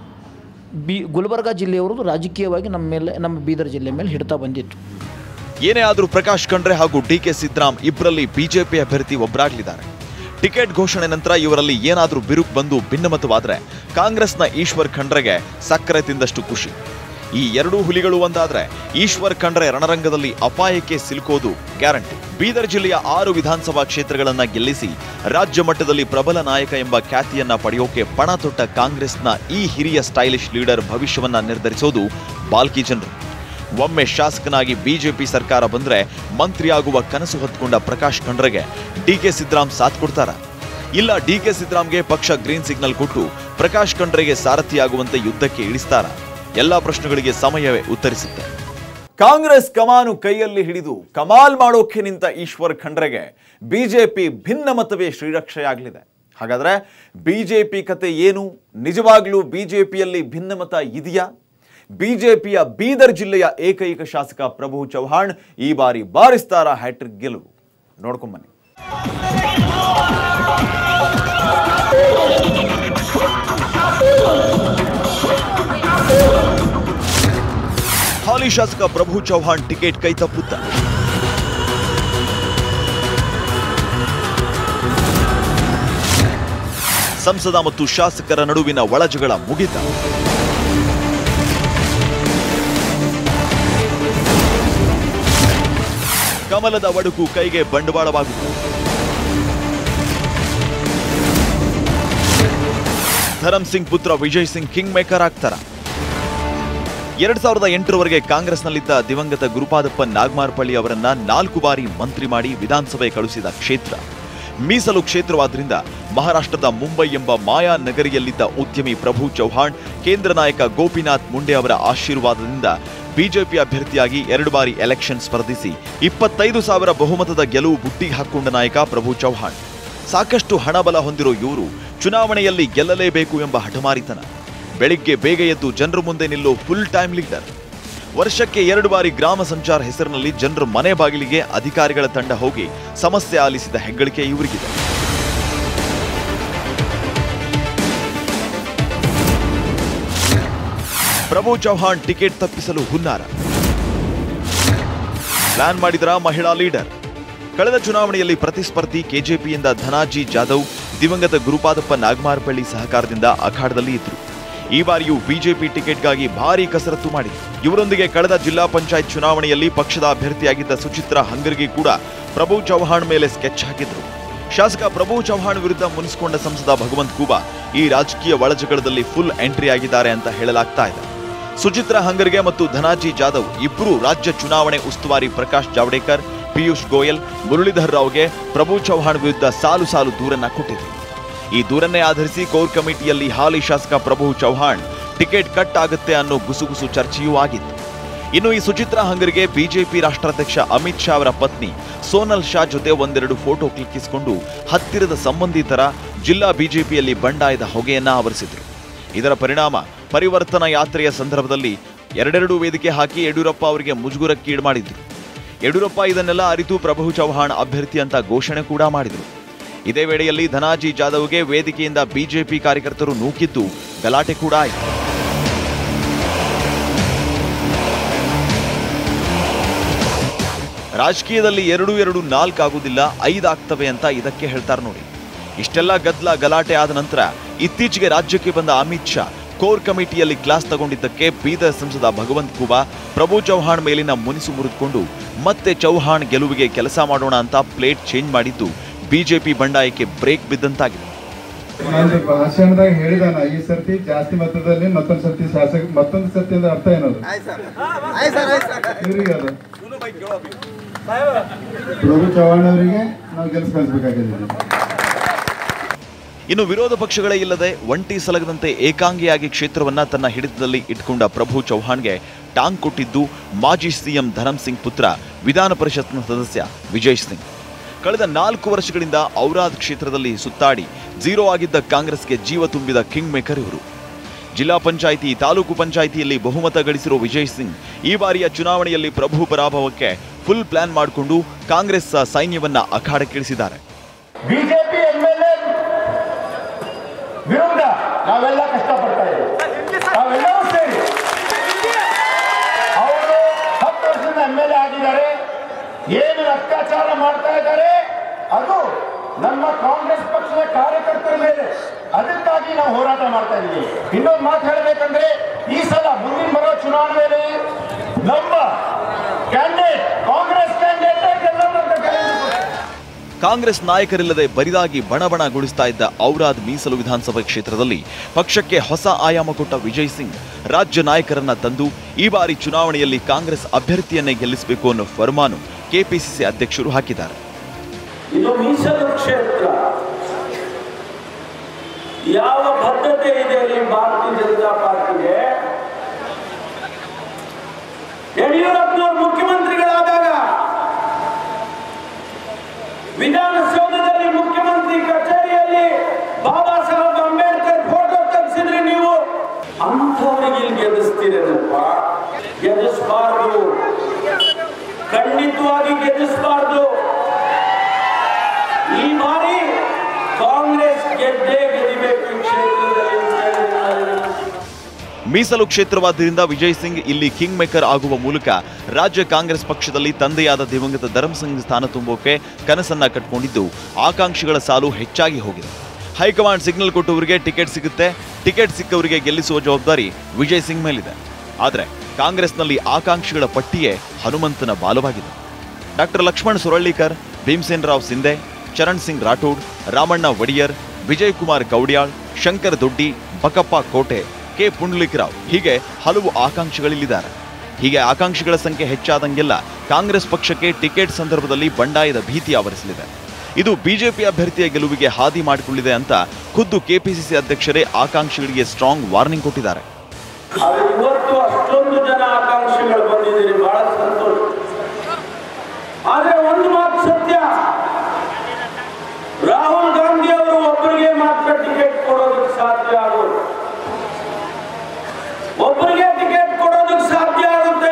ಬಿ ಗುಲ್ಬರ್ಗಾ ಜಿಲ್ಲೆಯವ್ರದ್ದು ರಾಜಕೀಯವಾಗಿ ನಮ್ಮ ಮೇಲೆ ನಮ್ಮ ಬೀದರ್ ಜಿಲ್ಲೆ ಮೇಲೆ ಹಿಡ್ತಾ ಬಂದಿತ್ತು ಏನೇ ಆದರೂ ಪ್ರಕಾಶ್ ಖಂಡ್ರೆ ಹಾಗೂ ಡಿಕೆ ಸಿದ್ದರಾಮ್ ಇಬ್ಬರಲ್ಲಿ ಬಿಜೆಪಿ ಅಭ್ಯರ್ಥಿ ಒಬ್ಬರಾಗಲಿದ್ದಾರೆ ಟಿಕೆಟ್ ಘೋಷಣೆ ನಂತರ ಇವರಲ್ಲಿ ಏನಾದರೂ ಬಿರುಕು ಬಂದು ಭಿನ್ನಮತವಾದರೆ ಕಾಂಗ್ರೆಸ್ನ ಈಶ್ವರ್ ಖಂಡ್ರೆಗೆ ಸಕ್ಕರೆ ತಿಂದಷ್ಟು ಖುಷಿ ಈ ಎರಡೂ ಹುಲಿಗಳು ಒಂದಾದ್ರೆ ಈಶ್ವರ್ ಖಂಡ್ರೆ ರಣರಂಗದಲ್ಲಿ ಅಪಾಯಕ್ಕೆ ಸಿಲುಕೋದು ಗ್ಯಾರಂಟಿ ಬೀದರ್ ಜಿಲ್ಲೆಯ ಆರು ವಿಧಾನಸಭಾ ಕ್ಷೇತ್ರಗಳನ್ನ ಗೆಲ್ಲಿಸಿ ರಾಜ್ಯ ಮಟ್ಟದಲ್ಲಿ ಪ್ರಬಲ ನಾಯಕ ಎಂಬ ಖ್ಯಾತಿಯನ್ನ ಪಡೆಯೋಕೆ ಪಣ ತೊಟ್ಟ ಕಾಂಗ್ರೆಸ್ನ ಈ ಹಿರಿಯ ಸ್ಟೈಲಿಶ್ ಲೀಡರ್ ಭವಿಷ್ಯವನ್ನ ನಿರ್ಧರಿಸೋದು ಬಾಲ್ಕಿ ಜನರು ಒಮ್ಮೆ ಶಾಸಕನಾಗಿ ಬಿಜೆಪಿ ಸರ್ಕಾರ ಬಂದ್ರೆ ಮಂತ್ರಿಯಾಗುವ ಕನಸು ಹೊತ್ಕೊಂಡ ಪ್ರಕಾಶ್ ಖಂಡ್ರೆಗೆ ಡಿಕೆ ಸಿದ್ದರಾಮ್ ಸಾಥ್ ಕೊಡ್ತಾರ ಇಲ್ಲ ಡಿಕೆ ಸಿದ್ದರಾಮ್ಗೆ ಪಕ್ಷ ಗ್ರೀನ್ ಸಿಗ್ನಲ್ ಕೊಟ್ಟು ಪ್ರಕಾಶ್ ಖಂಡ್ರೆಗೆ ಸಾರಥಿಯಾಗುವಂತೆ ಯುದ್ಧಕ್ಕೆ ಇಳಿಸ್ತಾರ ಎಲ್ಲಾ ಪ್ರಶ್ನೆಗಳಿಗೆ ಸಮಯವೇ ಉತ್ತರಿಸುತ್ತೆ ಕಾಂಗ್ರೆಸ್ ಕಮಾನು ಕೈಯಲ್ಲಿ ಹಿಡಿದು ಕಮಾಲ್ ಮಾಡೋಕೆ ನಿಂತ ಈಶ್ವರ್ ಖಂಡ್ರೆಗೆ ಬಿಜೆಪಿ ಭಿನ್ನಮತವೇ ಶ್ರೀರಕ್ಷೆಯಾಗಲಿದೆ ಹಾಗಾದ್ರೆ ಬಿಜೆಪಿ ಕತೆ ಏನು ನಿಜವಾಗ್ಲೂ ಬಿಜೆಪಿಯಲ್ಲಿ ಭಿನ್ನಮತ ಇದೆಯಾ ಬಿಜೆಪಿಯ ಬೀದರ್ ಜಿಲ್ಲೆಯ ಏಕೈಕ ಶಾಸಕ ಪ್ರಭು ಚೌಹಾಣ್ ಈ ಬಾರಿ ಬಾರಿಸ್ತಾರ ಹ್ಯಾಟ್ರಿಕ್ ಗೆಲುವು ನೋಡ್ಕೊಂಬನ್ನಿ ಹಾಲಿ ಶಾಸಕ ಪ್ರಭು ಚೌಹಾಣ್ ಟಿಕೆಟ್ ಕೈ ತಪ್ಪುತ್ತ ಸಂಸದ ಮತ್ತು ಶಾಸಕರ ನಡುವಿನ ಒಳಜಗಳ ಮುಗಿತ ಕಮಲದ ಒಡಕು ಕೈಗೆ ಬಂಡವಾಳವಾಗುವುದು ಧರಮ್ ಸಿಂಗ್ ಪುತ್ರ ವಿಜಯ್ ಸಿಂಗ್ ಕಿಂಗ್ ಮೇಕರ್ ಆಗ್ತಾರ ಎರಡ್ ಸಾವಿರದ ಎಂಟರವರೆಗೆ ಕಾಂಗ್ರೆಸ್ನಲ್ಲಿದ್ದ ದಿವಂಗತ ಗುರುಪಾದಪ್ಪ ನಾಗಮಾರ್ಪಳ್ಳಿ ಅವರನ್ನ ನಾಲ್ಕು ಬಾರಿ ಮಂತ್ರಿ ಮಾಡಿ ವಿಧಾನಸಭೆ ಕಳುಹಿಸಿದ ಕ್ಷೇತ್ರ ಮೀಸಲು ಕ್ಷೇತ್ರವಾದ್ರಿಂದ ಮಹಾರಾಷ್ಟ್ರದ ಮುಂಬೈ ಎಂಬ ಮಾಯಾ ನಗರಿಯಲ್ಲಿದ್ದ ಉದ್ಯಮಿ ಪ್ರಭು ಚೌಹಾಣ್ ಕೇಂದ್ರ ನಾಯಕ ಗೋಪಿನಾಥ್ ಮುಂಡೆ ಅವರ ಆಶೀರ್ವಾದದಿಂದ ಬಿಜೆಪಿ ಅಭ್ಯರ್ಥಿಯಾಗಿ ಎರಡು ಬಾರಿ ಎಲೆಕ್ಷನ್ ಸ್ಪರ್ಧಿಸಿ ಇಪ್ಪತ್ತೈದು ಸಾವಿರ ಬಹುಮತದ ಗೆಲುವು ಬುಟ್ಟಿಗೆ ಹಾಕೊಂಡ ನಾಯಕ ಪ್ರಭು ಚೌಹಾಣ್ ಸಾಕಷ್ಟು ಹಣಬಲ ಹೊಂದಿರೋ ಇವರು ಚುನಾವಣೆಯಲ್ಲಿ ಗೆಲ್ಲಲೇಬೇಕು ಎಂಬ ಹಠಮಾರಿತನ ಬೆಳಿಗ್ಗೆ ಬೇಗ ಎದ್ದು ಜನರ ಮುಂದೆ ನಿಲ್ಲೋ ಫುಲ್ ಟೈಮ್ ಲೀಡರ್ ವರ್ಷಕ್ಕೆ ಎರಡು ಬಾರಿ ಗ್ರಾಮ ಸಂಚಾರ ಹೆಸರಿನಲ್ಲಿ ಜನರ ಮನೆ ಬಾಗಿಲಿಗೆ ಅಧಿಕಾರಿಗಳ ತಂಡ ಹೋಗಿ ಸಮಸ್ಯೆ ಆಲಿಸಿದ ಹೆಗ್ಗಳಿಕೆ ಇವರಿಗಿದೆ ಪ್ರಭು ಚೌಹಾಣ್ ಟಿಕೆಟ್ ತಪ್ಪಿಸಲು ಹುನ್ನಾರ ಪ್ಲಾನ್ ಮಾಡಿದ್ರ ಮಹಿಳಾ ಲೀಡರ್ ಕಳೆದ ಚುನಾವಣೆಯಲ್ಲಿ ಪ್ರತಿಸ್ಪರ್ಧಿ ಕೆಜೆಪಿಯಿಂದ ಧನಾಜಿ ಜಾಧವ್ ದಿವಂಗತ ಗುರುಪಾದಪ್ಪ ನಾಗಮಾರಪಳ್ಳಿ ಸಹಕಾರದಿಂದ ಅಖಾಡದಲ್ಲಿ ಇದ್ರು ಈ ಬಾರಿಯೂ ಬಿಜೆಪಿ ಟಿಕೆಟ್ಗಾಗಿ ಭಾರೀ ಕಸರತ್ತು ಮಾಡಿದ್ರು ಇವರೊಂದಿಗೆ ಕಳೆದ ಜಿಲ್ಲಾ ಪಂಚಾಯತ್ ಚುನಾವಣೆಯಲ್ಲಿ ಪಕ್ಷದ ಅಭ್ಯರ್ಥಿಯಾಗಿದ್ದ ಸುಚಿತ್ರಾ ಹಂಗರ್ಗಿ ಕೂಡ ಪ್ರಭು ಚೌಹಾಣ್ ಮೇಲೆ ಸ್ಕೆಚ್ ಹಾಕಿದ್ರು ಶಾಸಕ ಪ್ರಭು ಚೌಹಾಣ್ ವಿರುದ್ಧ ಮುನಿಸಿಕೊಂಡ ಸಂಸದ ಭಗವಂತ್ ಕೂಬಾ ಈ ರಾಜಕೀಯ ಒಳಜಗಳದಲ್ಲಿ ಫುಲ್ ಎಂಟ್ರಿ ಆಗಿದ್ದಾರೆ ಅಂತ ಹೇಳಲಾಗ್ತಾ ಇದೆ ಸುಚಿತ್ರಾ ಹಂಗರ್ಗೆ ಮತ್ತು ಧನಾಜಿ ಜಾಧವ್ ಇಬ್ಬರು ರಾಜ್ಯ ಚುನಾವಣೆ ಉಸ್ತುವಾರಿ ಪ್ರಕಾಶ್ ಜಾವಡೇಕರ್ ಪಿಯೂಷ್ ಗೋಯಲ್ ಮುರಳೀಧರ್ ರಾವ್ಗೆ ಪ್ರಭು ಚೌಹಾಣ್ ವಿರುದ್ಧ ಸಾಲು ಸಾಲು ದೂರನ್ನ ಕೊಟ್ಟಿದ್ರು ಈ ದೂರನ್ನೇ ಆಧರಿಸಿ ಕೋರ್ ಕಮಿಟಿಯಲ್ಲಿ ಹಾಲಿ ಶಾಸಕ ಪ್ರಭು ಚೌಹಾಣ್ ಟಿಕೆಟ್ ಕಟ್ ಆಗುತ್ತೆ ಅನ್ನೋ ಗುಸುಗುಸು ಚರ್ಚೆಯೂ ಆಗಿತ್ತು ಇನ್ನು ಈ ಸುಚಿತ್ರಾ ಹಂಗರ್ಗೆ ಬಿಜೆಪಿ ರಾಷ್ಟ್ರಾಧ್ಯಕ್ಷ ಅಮಿತ್ ಶಾ ಅವರ ಪತ್ನಿ ಸೋನಲ್ ಶಾ ಜೊತೆ ಒಂದೆರಡು ಫೋಟೋ ಕ್ಲಿಕ್ಕಿಸಿಕೊಂಡು ಹತ್ತಿರದ ಸಂಬಂಧಿತರ ಜಿಲ್ಲಾ ಬಿಜೆಪಿಯಲ್ಲಿ ಬಂಡಾಯದ ಹೊಗೆಯನ್ನ ಆವರಿಸಿದ್ರು ಇದರ ಪರಿಣಾಮ ಪರಿವರ್ತನಾ ಯಾತ್ರೆಯ ಸಂದರ್ಭದಲ್ಲಿ ಎರಡೆರಡು ವೇದಿಕೆ ಹಾಕಿ ಯಡಿಯೂರಪ್ಪ ಅವರಿಗೆ ಮುಜುಗುರಕ್ಕೀಡು ಮಾಡಿದ್ರು ಯಡಿಯೂರಪ್ಪ ಇದನ್ನೆಲ್ಲ ಅರಿತು ಪ್ರಭು ಚೌಹಾಣ್ ಅಭ್ಯರ್ಥಿ ಅಂತ ಘೋಷಣೆ ಕೂಡ ಮಾಡಿದರು ಇದೇ ವೇಳೆಯಲ್ಲಿ ಧನಾಜಿ ಜಾಧವ್ಗೆ ವೇದಿಕೆಯಿಂದ ಬಿಜೆಪಿ ಕಾರ್ಯಕರ್ತರು ನೂಕಿದ್ದು ಗಲಾಟೆ ಕೂಡ ಆಯಿತು ರಾಜಕೀಯದಲ್ಲಿ ಎರಡು ಎರಡು ನಾಲ್ಕು ಆಗುದಿಲ್ಲ ಐದು ಆಗ್ತವೆ ಅಂತ ಇದಕ್ಕೆ ಹೇಳ್ತಾರೆ ನೋಡಿ ಇಷ್ಟೆಲ್ಲ ಗದ್ದಲ ಗಲಾಟೆ ಆದ ನಂತರ ಇತ್ತೀಚೆಗೆ ರಾಜ್ಯಕ್ಕೆ ಬಂದ ಅಮಿತ್ ಶಾ ಕೋರ್ ಕಮಿಟಿಯಲ್ಲಿ ಕ್ಲಾಸ್ ತಗೊಂಡಿದ್ದಕ್ಕೆ ಬೀದರ್ ಸಂಸದ ಭಗವಂತ್ ಖೂಬಾ ಪ್ರಭು ಚೌಹಾಣ್ ಮೇಲಿನ ಮುನಿಸು ಮುರಿದುಕೊಂಡು ಮತ್ತೆ ಚೌಹಾಣ್ ಗೆಲುವಿಗೆ ಕೆಲಸ ಮಾಡೋಣ ಅಂತ ಪ್ಲೇಟ್ ಚೇಂಜ್ ಮಾಡಿದ್ದು ಬಿಜೆಪಿ ಬಂಡಾಯಕ್ಕೆ ಬ್ರೇಕ್ ಬಿದ್ದಂತಾಗಿದೆ ನಾನು ಭಾಷಣದಾಗ ಹೇಳಿದಾನ ಈ ಸರ್ತಿ ಜಾಸ್ತಿ ಮತದಲ್ಲಿ ಮತ್ತೊಂದು ಸರ್ತಿ ಶಾಸಕ ಮತ್ತೊಂದು ಸರ್ತಿ ಅಂದ್ರೆ ಅರ್ಥ ಏನದು ಇವ್ರಿಗೆ ಅದು ಪ್ರಭು ಚವ್ಹಾಣ್ ಅವರಿಗೆ ನಾವು ಗೆಲ್ಸ್ ಕಳಿಸ್ಬೇಕಾಗಿದೆ ಇನ್ನು ವಿರೋಧ ಪಕ್ಷಗಳೇ ಇಲ್ಲದೆ ಒಂಟಿ ಸಲಗದಂತೆ ಏಕಾಂಗಿಯಾಗಿ ಕ್ಷೇತ್ರವನ್ನ ತನ್ನ ಹಿಡಿತದಲ್ಲಿ ಇಟ್ಕೊಂಡ ಪ್ರಭು ಚೌಹಾಣ್ಗೆ ಟಾಂಗ್ ಕೊಟ್ಟಿದ್ದು ಮಾಜಿ ಸಿಎಂ ಧರಮ್ ಸಿಂಗ್ ಪುತ್ರ ವಿಧಾನ ಪರಿಷತ್ನ ಸದಸ್ಯ ವಿಜಯ್ ಸಿಂಗ್ ಕಳೆದ ನಾಲ್ಕು ವರ್ಷಗಳಿಂದ ಔರಾದ್ ಕ್ಷೇತ್ರದಲ್ಲಿ ಸುತ್ತಾಡಿ ಝೀರೋ ಆಗಿದ್ದ ಕಾಂಗ್ರೆಸ್ಗೆ ಜೀವ ತುಂಬಿದ ಕಿಂಗ್ ಮೇಕರ್ ಇವರು ಜಿಲ್ಲಾ ಪಂಚಾಯಿತಿ ತಾಲೂಕು ಪಂಚಾಯಿತಿಯಲ್ಲಿ ಬಹುಮತ ಗಳಿಸಿರೋ ವಿಜಯ್ ಸಿಂಗ್ ಈ ಬಾರಿಯ ಚುನಾವಣೆಯಲ್ಲಿ ಪ್ರಭು ಪರಾಭವಕ್ಕೆ ಫುಲ್ ಪ್ಲಾನ್ ಮಾಡಿಕೊಂಡು ಕಾಂಗ್ರೆಸ್ ಸೈನ್ಯವನ್ನ ಅಖಾಡಕ್ಕಿಳಿಸಿದ್ದಾರೆ ಬಿಜೆಪಿ ಎಂ ಎಲ್ ಎ ವಿರುದ್ಧ ನಾವೆಲ್ಲ ಕಷ್ಟಪಡ್ತಾ ಇದ್ದೀವಿ ನಾವೆಲ್ಲರೂ ಸೇರಿ ಅವರು ಹತ್ತು ವರ್ಷದಿಂದ ಎಂ ಎಲ್ ಎ ಆಗಿದ್ದಾರೆ ಏನು ಅತ್ಯಾಚಾರ ಮಾಡ್ತಾ ಇದ್ದಾರೆ ಅದು ನಮ್ಮ ಕಾಂಗ್ರೆಸ್ ಪಕ್ಷದ ಕಾರ್ಯಕರ್ತರ ಮೇಲೆ ಅದಕ್ಕಾಗಿ ನಾವು ಹೋರಾಟ ಮಾಡ್ತಾ ಇದ್ದೀವಿ ಇನ್ನೊಂದು ಮಾತು ಹೇಳಬೇಕಂದ್ರೆ ಈ ಸಲ ಮುಂದಿನ ಬರೋ ಚುನಾವಣೆಯಲ್ಲಿ ನಮ್ಮ ಕ್ಯಾಂಡಿಡೇಟ್ ಕಾಂಗ್ರೆಸ್ ಕ್ಯಾಂಡಿಡೇಟ್ ಗೆಲ್ಲೋದಂತ ಕರೆದಿದ್ದಾರೆ ಕಾಂಗ್ರೆಸ್ ನಾಯಕರಿಲ್ಲದೆ ಬರಿದಾಗಿ ಬಣಬಣಗೊಳಿಸ್ತಾ ಇದ್ದ ಔರಾದ್ ಮೀಸಲು ವಿಧಾನಸಭಾ ಕ್ಷೇತ್ರದಲ್ಲಿ ಪಕ್ಷಕ್ಕೆ ಹೊಸ ಆಯಾಮ ಕೊಟ್ಟ ವಿಜಯ್ ಸಿಂಗ್ ರಾಜ್ಯ ನಾಯಕರನ್ನ ತಂದು ಈ ಬಾರಿ ಚುನಾವಣೆಯಲ್ಲಿ ಕಾಂಗ್ರೆಸ್ ಅಭ್ಯರ್ಥಿಯನ್ನೇ ಗೆಲ್ಲಿಸಬೇಕು ಅನ್ನೋ ಫರ್ಮಾನು ಕೆಪಿಸಿಸಿ ಅಧ್ಯಕ್ಷರು ಹಾಕಿದ್ದಾರೆ ಇದು ಮೀಸಲು ಕ್ಷೇತ್ರ ಯಾವ ಬದ್ಧತೆ ಇದೆ ಅಲ್ಲಿ ಭಾರತೀಯ ಜನತಾ ಪಾರ್ಟಿಗೆ ಯಡಿಯೂರಪ್ಪನವರು ಮುಖ್ಯಮಂತ್ರಿಗಳಾದಾಗ ವಿಧಾನಸೌಧದಲ್ಲಿ ಮುಖ್ಯಮಂತ್ರಿ ಕಚೇರಿಯಲ್ಲಿ ಬಾಬಾ ಸಾಹೇಬ್ ಅಂಬೇಡ್ಕರ್ ಫೋಟೋ ತೆಗೆಸಿದ್ರಿ ನೀವು ಅಂಥವ್ರಿಗೆ ಇಲ್ಲಿ ಗೆಲ್ಲಿಸ್ತೀರೇನಪ್ಪ ಗೆಲ್ಲಿಸಬಾರ್ದು ಖಂಡಿತವಾಗಿ ಗೆಲ್ಲಿಸಬಾರ್ದು ಈ ಬಾರಿ ಕಾಂಗ್ರೆಸ್ ಗೆದ್ದೇ ಗೆದಿಬೇಕು ಈ ಕ್ಷೇತ್ರದಲ್ಲಿ ಅಂತ ಹೇಳಿ ನಾನು ಮೀಸಲು ಕ್ಷೇತ್ರವಾದ್ದರಿಂದ ವಿಜಯ್ ಸಿಂಗ್ ಇಲ್ಲಿ ಕಿಂಗ್ ಮೇಕರ್ ಆಗುವ ಮೂಲಕ ರಾಜ್ಯ ಕಾಂಗ್ರೆಸ್ ಪಕ್ಷದಲ್ಲಿ ತಂದೆಯಾದ ದಿವಂಗತ ಧರಮ್ ಸಿಂಗ್ ಸ್ಥಾನ ತುಂಬೋಕೆ ಕನಸನ್ನ ಕಟ್ಕೊಂಡಿದ್ದು ಆಕಾಂಕ್ಷಿಗಳ ಸಾಲು ಹೆಚ್ಚಾಗಿ ಹೋಗಿದೆ ಹೈಕಮಾಂಡ್ ಸಿಗ್ನಲ್ ಕೊಟ್ಟವರಿಗೆ ಟಿಕೆಟ್ ಸಿಗುತ್ತೆ ಟಿಕೆಟ್ ಸಿಕ್ಕವರಿಗೆ ಗೆಲ್ಲಿಸುವ ಜವಾಬ್ದಾರಿ ವಿಜಯ್ ಸಿಂಗ್ ಮೇಲಿದೆ ಆದರೆ ಕಾಂಗ್ರೆಸ್ನಲ್ಲಿ ಆಕಾಂಕ್ಷಿಗಳ ಪಟ್ಟಿಯೇ ಹನುಮಂತನ ಬಾಲವಾಗಿದೆ ಡಾಕ್ಟರ್ ಲಕ್ಷ್ಮಣ್ ಸುರಳ್ಳಿಕರ್ ಭೀಮಸೇನ್ ರಾವ್ ಸಿಂಧೆ ಚರಣ್ ಸಿಂಗ್ ರಾಠೋಡ್ ರಾಮಣ್ಣ ಒಡಿಯರ್ ವಿಜಯ್ ಕುಮಾರ್ ಗೌಡ್ಯಾಳ್ ಶಂಕರ್ ದೊಡ್ಡಿ ಬಕಪ್ಪ ಕೋಟೆ ಕೆ ಪುಂಡ್ಲಿಕ್ರಾವ್ ಹೀಗೆ ಹಲವು ಆಕಾಂಕ್ಷಿಗಳಿಲ್ಲಿದ್ದಾರೆ ಹೀಗೆ ಆಕಾಂಕ್ಷಿಗಳ ಸಂಖ್ಯೆ ಹೆಚ್ಚಾದಂಗೆಲ್ಲ ಕಾಂಗ್ರೆಸ್ ಪಕ್ಷಕ್ಕೆ ಟಿಕೆಟ್ ಸಂದರ್ಭದಲ್ಲಿ ಬಂಡಾಯದ ಭೀತಿ ಆವರಿಸಲಿದೆ ಇದು ಬಿಜೆಪಿ ಅಭ್ಯರ್ಥಿಯ ಗೆಲುವಿಗೆ ಹಾದಿ ಮಾಡಿಕೊಳ್ಳಿದೆ ಅಂತ ಖುದ್ದು ಕೆಪಿಸಿಸಿ ಅಧ್ಯಕ್ಷರೇ ಆಕಾಂಕ್ಷಿಗಳಿಗೆ ಸ್ಟ್ರಾಂಗ್ ವಾರ್ನಿಂಗ್ ಕೊಟ್ಟಿದ್ದಾರೆ ಆದ್ರೆ ಇವತ್ತು ಅಷ್ಟೊಂದು ಜನ ಆಕಾಂಕ್ಷಿಗಳು ಬಂದಿದ್ದೀರಿ ಬಹಳ ಸಂತೋಷ ಆದ್ರೆ ಒಂದು ಮಾತು ಸತ್ಯ ರಾಹುಲ್ ಗಾಂಧಿ ಅವರು ಒಬ್ಬರಿಗೆ ಮಾತ್ರ ಟಿಕೆಟ್ ಕೊಡೋದಕ್ಕೆ ಸಾಧ್ಯ ಆಗೋದು ಒಬ್ಬರಿಗೆ ಟಿಕೆಟ್ ಕೊಡೋದಕ್ಕೆ ಸಾಧ್ಯ ಆಗುತ್ತೆ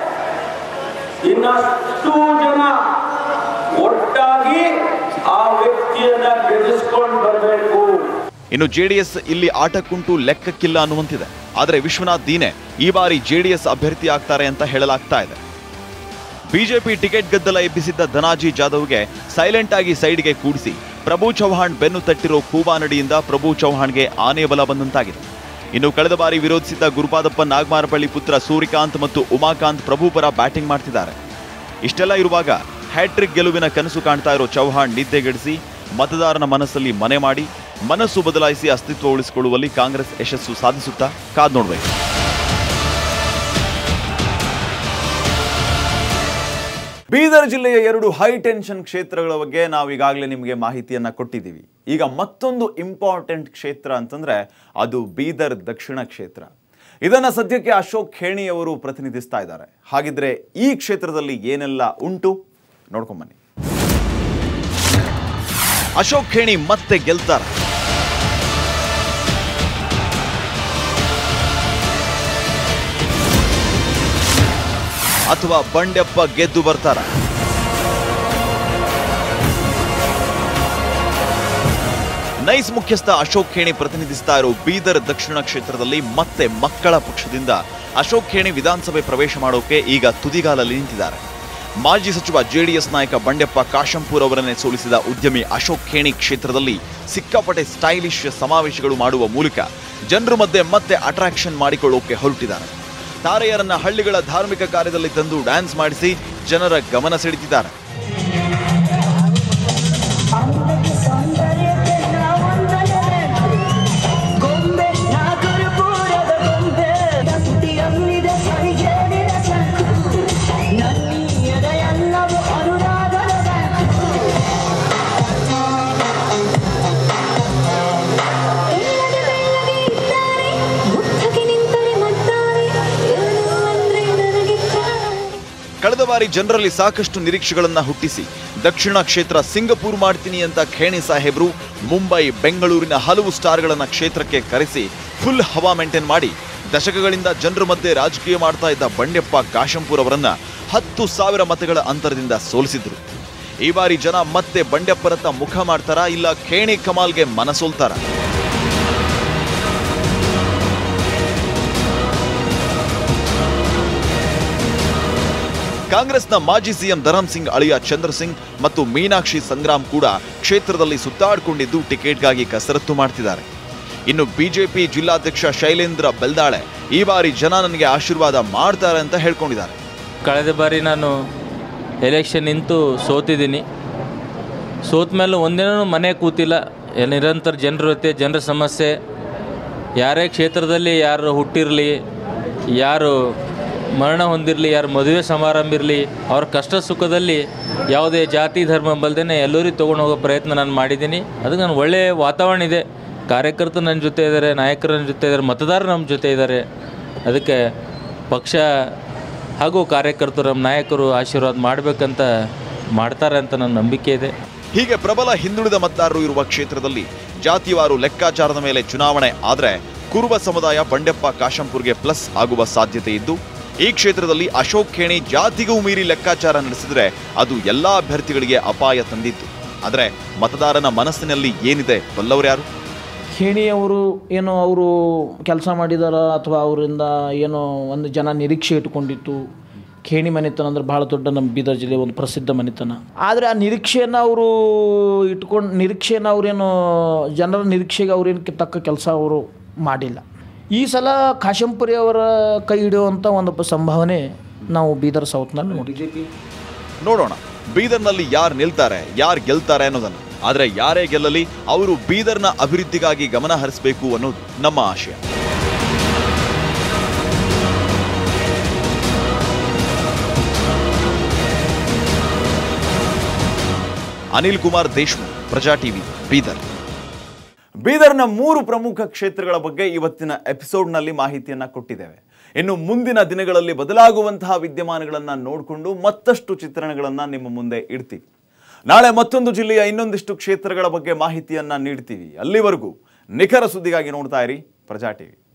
ಇನ್ನಷ್ಟು ಜನ ಒಟ್ಟಾಗಿ ಆ ವ್ಯಕ್ತಿಯನ್ನ ಗೆಲ್ಲಿಸ್ಕೊಂಡು ಬರಬೇಕು ಇನ್ನು ಜೆಡಿಎಸ್ ಇಲ್ಲಿ ಆಟಕ್ಕುಂಟು ಲೆಕ್ಕಕ್ಕಿಲ್ಲ ಅನ್ನುವಂತಿದೆ ಆದರೆ ವಿಶ್ವನಾಥ್ ದೀನೆ ಈ ಬಾರಿ ಜೆಡಿಎಸ್ ಅಭ್ಯರ್ಥಿ ಆಗ್ತಾರೆ ಅಂತ ಹೇಳಲಾಗ್ತಾ ಇದೆ ಬಿಜೆಪಿ ಟಿಕೆಟ್ ಗದ್ದಲ ಎಬ್ಬಿಸಿದ್ದ ಧನಾಜಿ ಜಾಧವ್ಗೆ ಸೈಲೆಂಟ್ ಆಗಿ ಸೈಡ್ಗೆ ಕೂಡಿಸಿ ಪ್ರಭು ಚೌಹಾಣ್ ಬೆನ್ನು ತಟ್ಟಿರೋ ಕೂಬಾನಡಿಯಿಂದ ಪ್ರಭು ಚೌಹಾಣ್ಗೆ ಆನೆ ಬಲ ಬಂದಂತಾಗಿದೆ ಇನ್ನು ಕಳೆದ ಬಾರಿ ವಿರೋಧಿಸಿದ್ದ ಗುರುಪಾದಪ್ಪ ನಾಗಮಾರಪಳ್ಳಿ ಪುತ್ರ ಸೂರ್ಯಕಾಂತ್ ಮತ್ತು ಉಮಾಕಾಂತ್ ಪ್ರಭು ಪರ ಬ್ಯಾಟಿಂಗ್ ಮಾಡ್ತಿದ್ದಾರೆ ಇಷ್ಟೆಲ್ಲ ಇರುವಾಗ ಹ್ಯಾಟ್ರಿಕ್ ಗೆಲುವಿನ ಕನಸು ಕಾಣ್ತಾ ಇರೋ ಚೌಹಾಣ್ ನಿದ್ದೆಗೆಡಿಸಿ ಮತದಾರನ ಮನಸ್ಸಲ್ಲಿ ಮನೆ ಮಾಡಿ ಮನಸ್ಸು ಬದಲಾಯಿಸಿ ಅಸ್ತಿತ್ವ ಉಳಿಸಿಕೊಳ್ಳುವಲ್ಲಿ ಕಾಂಗ್ರೆಸ್ ಯಶಸ್ಸು ಸಾಧಿಸುತ್ತಾ ಕಾದ್ ನೋಡ್ಬೇಕು ಬೀದರ್ ಜಿಲ್ಲೆಯ ಎರಡು ಹೈ ಟೆನ್ಷನ್ ಕ್ಷೇತ್ರಗಳ ಬಗ್ಗೆ ನಾವು ಈಗಾಗಲೇ ನಿಮಗೆ ಮಾಹಿತಿಯನ್ನ ಕೊಟ್ಟಿದ್ದೀವಿ ಈಗ ಮತ್ತೊಂದು ಇಂಪಾರ್ಟೆಂಟ್ ಕ್ಷೇತ್ರ ಅಂತಂದ್ರೆ ಅದು ಬೀದರ್ ದಕ್ಷಿಣ ಕ್ಷೇತ್ರ ಇದನ್ನ ಸದ್ಯಕ್ಕೆ ಅಶೋಕ್ ಖೇಣಿಯವರು ಪ್ರತಿನಿಧಿಸ್ತಾ ಇದ್ದಾರೆ ಹಾಗಿದ್ರೆ ಈ ಕ್ಷೇತ್ರದಲ್ಲಿ ಏನೆಲ್ಲ ಉಂಟು ನೋಡ್ಕೊಂಬನ್ನಿ ಅಶೋಕ್ ಖೇಣಿ ಮತ್ತೆ ಗೆಲ್ತಾರ ಅಥವಾ ಬಂಡೆಪ್ಪ ಗೆದ್ದು ಬರ್ತಾರ ನೈಸ್ ಮುಖ್ಯಸ್ಥ ಅಶೋಕ್ ಖೇಣಿ ಪ್ರತಿನಿಧಿಸ್ತಾ ಇರೋ ಬೀದರ್ ದಕ್ಷಿಣ ಕ್ಷೇತ್ರದಲ್ಲಿ ಮತ್ತೆ ಮಕ್ಕಳ ಪಕ್ಷದಿಂದ ಅಶೋಕ್ ಖೇಣಿ ವಿಧಾನಸಭೆ ಪ್ರವೇಶ ಮಾಡೋಕೆ ಈಗ ತುದಿಗಾಲಲ್ಲಿ ನಿಂತಿದ್ದಾರೆ ಮಾಜಿ ಸಚಿವ ಜೆಡಿಎಸ್ ನಾಯಕ ಬಂಡೆಪ್ಪ ಕಾಶಂಪುರ್ ಅವರನ್ನೇ ಸೋಲಿಸಿದ ಉದ್ಯಮಿ ಅಶೋಕ್ ಖೇಣಿ ಕ್ಷೇತ್ರದಲ್ಲಿ ಸಿಕ್ಕಾಪಟ್ಟೆ ಸ್ಟೈಲಿಶ್ ಸಮಾವೇಶಗಳು ಮಾಡುವ ಮೂಲಕ ಜನರ ಮಧ್ಯೆ ಮತ್ತೆ ಅಟ್ರಾಕ್ಷನ್ ಮಾಡಿಕೊಳ್ಳೋಕೆ ಹೊರಟಿದ್ದಾರೆ ತಾರೆಯರನ್ನ ಹಳ್ಳಿಗಳ ಧಾರ್ಮಿಕ ಕಾರ್ಯದಲ್ಲಿ ತಂದು ಡ್ಯಾನ್ಸ್ ಮಾಡಿಸಿ ಜನರ ಗಮನ ಸೆಳೆದಿದ್ದಾರೆ ಕಳೆದ ಬಾರಿ ಜನರಲ್ಲಿ ಸಾಕಷ್ಟು ನಿರೀಕ್ಷೆಗಳನ್ನ ಹುಟ್ಟಿಸಿ ದಕ್ಷಿಣ ಕ್ಷೇತ್ರ ಸಿಂಗಪೂರ್ ಮಾಡ್ತೀನಿ ಅಂತ ಖೇಣಿ ಸಾಹೇಬ್ರು ಮುಂಬೈ ಬೆಂಗಳೂರಿನ ಹಲವು ಸ್ಟಾರ್ಗಳನ್ನ ಕ್ಷೇತ್ರಕ್ಕೆ ಕರೆಸಿ ಫುಲ್ ಹವಾ ಮೇಂಟೈನ್ ಮಾಡಿ ದಶಕಗಳಿಂದ ಜನರ ಮಧ್ಯೆ ರಾಜಕೀಯ ಮಾಡ್ತಾ ಇದ್ದ ಬಂಡೆಪ್ಪ ಕಾಶಂಪುರ್ ಅವರನ್ನ ಹತ್ತು ಸಾವಿರ ಮತಗಳ ಅಂತರದಿಂದ ಸೋಲಿಸಿದ್ರು ಈ ಬಾರಿ ಜನ ಮತ್ತೆ ಬಂಡೆಪ್ಪರತ್ತ ಮುಖ ಮಾಡ್ತಾರಾ ಇಲ್ಲ ಖೇಣಿ ಕಮಾಲ್ಗೆ ಮನಸೋಲ್ತಾರ ಕಾಂಗ್ರೆಸ್ನ ಮಾಜಿ ಸಿಎಂ ಧರಮ್ ಸಿಂಗ್ ಅಳಿಯ ಚಂದ್ರ ಸಿಂಗ್ ಮತ್ತು ಮೀನಾಕ್ಷಿ ಸಂಗ್ರಾಮ್ ಕೂಡ ಕ್ಷೇತ್ರದಲ್ಲಿ ಸುತ್ತಾಡಿಕೊಂಡಿದ್ದು ಟಿಕೆಟ್ಗಾಗಿ ಕಸರತ್ತು ಮಾಡ್ತಿದ್ದಾರೆ ಇನ್ನು ಬಿಜೆಪಿ ಜಿಲ್ಲಾಧ್ಯಕ್ಷ ಶೈಲೇಂದ್ರ ಬೆಲ್ದಾಳೆ ಈ ಬಾರಿ ಜನ ನನಗೆ ಆಶೀರ್ವಾದ ಮಾಡ್ತಾರೆ ಅಂತ ಹೇಳ್ಕೊಂಡಿದ್ದಾರೆ ಕಳೆದ ಬಾರಿ ನಾನು ಎಲೆಕ್ಷನ್ ನಿಂತು ಸೋತಿದ್ದೀನಿ ಸೋತ ಮೇಲೆ ಒಂದಿನೂ ಮನೆ ಕೂತಿಲ್ಲ ನಿರಂತರ ಜನರ ಜೊತೆ ಜನರ ಸಮಸ್ಯೆ ಯಾರೇ ಕ್ಷೇತ್ರದಲ್ಲಿ ಯಾರು ಹುಟ್ಟಿರಲಿ ಯಾರು ಮರಣ ಹೊಂದಿರಲಿ ಯಾರು ಮದುವೆ ಸಮಾರಂಭ ಇರಲಿ ಅವ್ರ ಕಷ್ಟ ಸುಖದಲ್ಲಿ ಯಾವುದೇ ಜಾತಿ ಧರ್ಮ ಬಲ್ದೇ ಎಲ್ಲರಿಗೂ ತೊಗೊಂಡು ಹೋಗೋ ಪ್ರಯತ್ನ ನಾನು ಮಾಡಿದ್ದೀನಿ ಅದಕ್ಕೆ ನಾನು ಒಳ್ಳೆಯ ವಾತಾವರಣ ಇದೆ ಕಾರ್ಯಕರ್ತರು ನನ್ನ ಜೊತೆ ಇದ್ದಾರೆ ನಾಯಕರು ನನ್ನ ಜೊತೆ ಇದ್ದಾರೆ ಮತದಾರರು ನಮ್ಮ ಜೊತೆ ಇದ್ದಾರೆ ಅದಕ್ಕೆ ಪಕ್ಷ ಹಾಗೂ ಕಾರ್ಯಕರ್ತರು ನಮ್ಮ ನಾಯಕರು ಆಶೀರ್ವಾದ ಮಾಡಬೇಕಂತ ಮಾಡ್ತಾರೆ ಅಂತ ನನ್ನ ನಂಬಿಕೆ ಇದೆ ಹೀಗೆ ಪ್ರಬಲ ಹಿಂದುಳಿದ ಮತದಾರರು ಇರುವ ಕ್ಷೇತ್ರದಲ್ಲಿ ಜಾತಿವಾರು ಲೆಕ್ಕಾಚಾರದ ಮೇಲೆ ಚುನಾವಣೆ ಆದರೆ ಕುರುಬ ಸಮುದಾಯ ಬಂಡೆಪ್ಪ ಕಾಶಂಪುರ್ಗೆ ಪ್ಲಸ್ ಆಗುವ ಸಾಧ್ಯತೆ ಇದ್ದು ಈ ಕ್ಷೇತ್ರದಲ್ಲಿ ಅಶೋಕ್ ಖೇಣಿ ಜಾತಿಗೂ ಮೀರಿ ಲೆಕ್ಕಾಚಾರ ನಡೆಸಿದ್ರೆ ಅದು ಎಲ್ಲಾ ಅಭ್ಯರ್ಥಿಗಳಿಗೆ ಅಪಾಯ ತಂದಿತ್ತು ಆದರೆ ಮತದಾರನ ಮನಸ್ಸಿನಲ್ಲಿ ಏನಿದೆ ಬಲ್ಲವರ್ಯಾರು ಖೇಣಿಯವರು ಏನೋ ಅವರು ಕೆಲಸ ಮಾಡಿದಾರ ಅಥವಾ ಅವರಿಂದ ಏನೋ ಒಂದು ಜನ ನಿರೀಕ್ಷೆ ಇಟ್ಕೊಂಡಿತ್ತು ಖೇಣಿ ಮನೆತನ ಅಂದ್ರೆ ಭಾಳ ದೊಡ್ಡ ನಮ್ಮ ಬೀದರ್ ಜಿಲ್ಲೆ ಒಂದು ಪ್ರಸಿದ್ಧ ಮನೆತನ ಆದರೆ ಆ ನಿರೀಕ್ಷೆಯನ್ನು ಅವರು ಇಟ್ಕೊಂಡು ನಿರೀಕ್ಷೆಯನ್ನು ಅವರೇನು ಜನರ ನಿರೀಕ್ಷೆಗೆ ಅವ್ರೇನು ತಕ್ಕ ಕೆಲಸ ಅವರು ಮಾಡಿಲ್ಲ ಈ ಸಲ ಕಾಶಂಪುರಿ ಅವರ ಕೈ ಹಿಡಿಯುವಂಥ ಒಂದು ಸಂಭಾವನೆ ನಾವು ಬೀದರ್ ಸೌತ್ನಲ್ಲಿ ನೋಡಿದ್ದೀವಿ ನೋಡೋಣ ಬೀದರ್ನಲ್ಲಿ ಯಾರು ನಿಲ್ತಾರೆ ಯಾರು ಗೆಲ್ತಾರೆ ಅನ್ನೋದನ್ನು ಆದರೆ ಯಾರೇ ಗೆಲ್ಲಲಿ ಅವರು ಬೀದರ್ನ ಅಭಿವೃದ್ಧಿಗಾಗಿ ಗಮನ ಹರಿಸಬೇಕು ಅನ್ನೋದು ನಮ್ಮ ಆಶಯ ಅನಿಲ್ ಕುಮಾರ್ ದೇಶ್ಮುಖ್ ಪ್ರಜಾ ಟಿವಿ ಬೀದರ್ ಬೀದರ್ನ ಮೂರು ಪ್ರಮುಖ ಕ್ಷೇತ್ರಗಳ ಬಗ್ಗೆ ಇವತ್ತಿನ ಎಪಿಸೋಡ್ನಲ್ಲಿ ಮಾಹಿತಿಯನ್ನ ಕೊಟ್ಟಿದ್ದೇವೆ ಇನ್ನು ಮುಂದಿನ ದಿನಗಳಲ್ಲಿ ಬದಲಾಗುವಂತಹ ವಿದ್ಯಮಾನಗಳನ್ನು ನೋಡಿಕೊಂಡು ಮತ್ತಷ್ಟು ಚಿತ್ರಣಗಳನ್ನು ನಿಮ್ಮ ಮುಂದೆ ಇಡ್ತೀವಿ ನಾಳೆ ಮತ್ತೊಂದು ಜಿಲ್ಲೆಯ ಇನ್ನೊಂದಿಷ್ಟು ಕ್ಷೇತ್ರಗಳ ಬಗ್ಗೆ ಮಾಹಿತಿಯನ್ನ ನೀಡ್ತೀವಿ ಅಲ್ಲಿವರೆಗೂ ನಿಖರ ಸುದ್ದಿಗಾಗಿ ನೋಡ್ತಾ ಇರಿ ಪ್ರಜಾ ಟಿವಿ